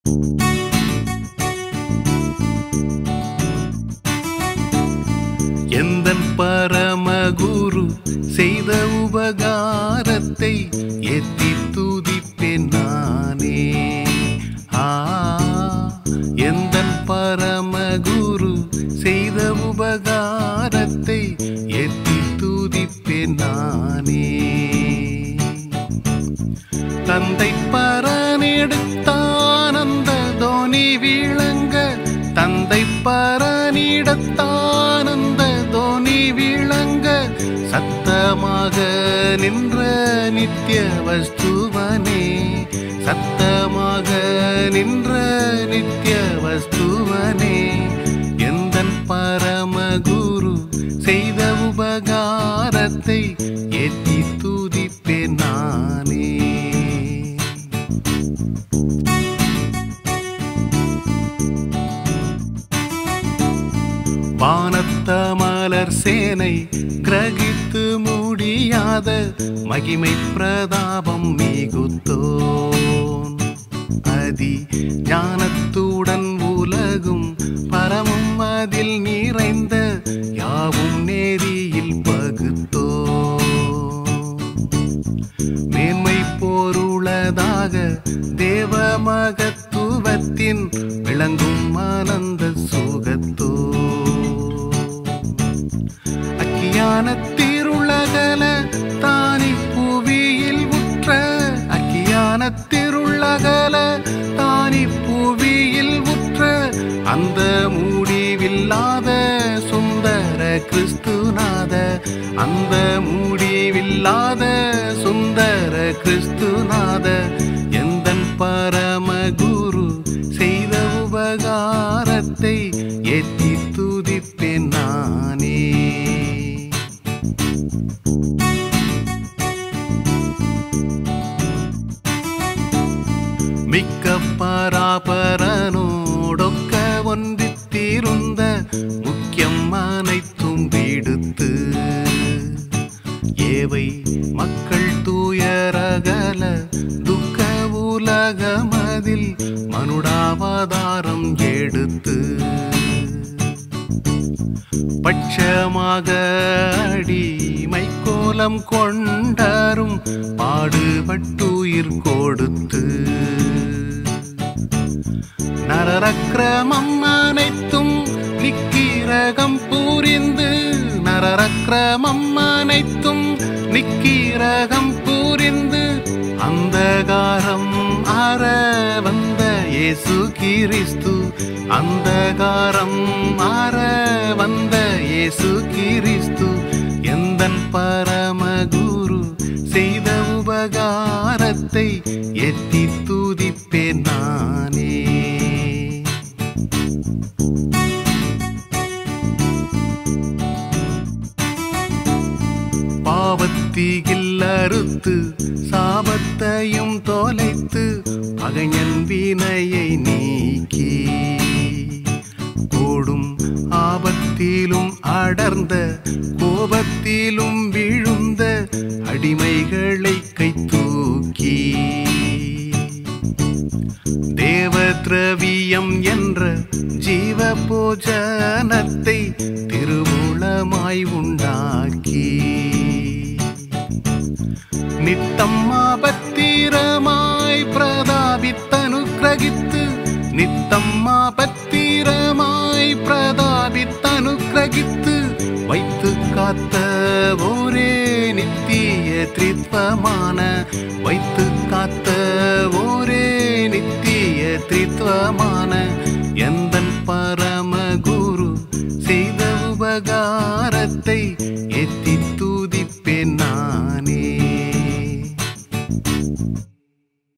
எந்தன் பரமகுரு செய்த உபகாரத்தை எத்தி துதிப்பேன் நானே ஆ எந்தன் பரமகுரு செய்த உபகாரத்தை எத்தி துதிப்பேன் நானே தந்தை பரனிடத்தானந்த தோனி விளங்க தந்தை பரனிடத்தானந்த தோனி விளங்க சத்தமாக நின்ற நித்திய வஸ்துவனே சத்தமாக நின்ற நித்திய வஸ்துவனே எந்தன் பரமகுரு செய்த உபகாரத்தை ஏத்தி துதிப்பேன் நானே வானத்த மலர் சேனை கிரகித்து முடியாத மகிமை பிரதாபம் மிகுத்தோன் அதி ஞானத்துடன் உலகும் பரமும் அதில் நிறைந்த யாவும் நேரியில் பகுத்தோ மேன்மை பொருளதாக தேவ மகத்துவத்தின் விளங்கும் ஆனந்த சுகத்தோ அக்கியான திருளகல தானி புவியில் உற்ற அக்கியான திருளகல தானி புவியில் உற்ற அந்த முடிவில்லாத சுந்தர கிறிஸ்துநாத அந்த முடிவில்லாத சுந்தர கிறிஸ்துநாத எந்தன் பரமகுரு செய்த உபகாரத்தை எத்தி துதிப்பேன் நானே மிக்க பராபரனோடொக்க ஒன்றித்திருந்த முக்கியம் அனைத்தும் விடுத்து ஏவை மக்கள் தூயரகல துக்க உலகமதில் மனுடாவதாரம் எடுத்து பட்சமாக அடிமை கோலம் கொண்டாரும் பாடுபட்டுயிர் கொடுத்து நரரக்கிரமம் அனைத்தும் நிக்கிரகம் புரிந்து நரரக்கிரமம் அனைத்தும் நிக்கிரகம் புரிந்து அந்தகாரம் அற வந்த இயேசு கிறிஸ்து அந்தகாரம் அற வந்த இயேசு கிறிஸ்து எந்தன் பரமகுரு செய்த உபகாரத்தை எத்தி துதிப்பேன் நானே பாவத்தீகில் அறுத்து சாபத்தையும் தொலைத்து பகைஞன் வினையை நீக்கி கோடும் ஆபத்திலும் அடர்ந்த கோபத்திலும் விழுந்த அடிமைகளை கை தூக்கி தேவ திரவியம் என்ற ஜீவ போஜனத்தை திருமூலமாய் உண்டாக்கி நித்தம் ஆபத்திரமாய் பிரதாபித்தனுக்கிரகித்து நித்தம் ஆபத்திரமாய் பிரதாபித்தனுக்கிரகித்து வைத்து காத்த ஒரே நித்திய திரித்வமான வைத்து காத்த ஒரே நித்திய திரித்வமான எந்தன் பரமகுரு செய்த உபகாரத்தை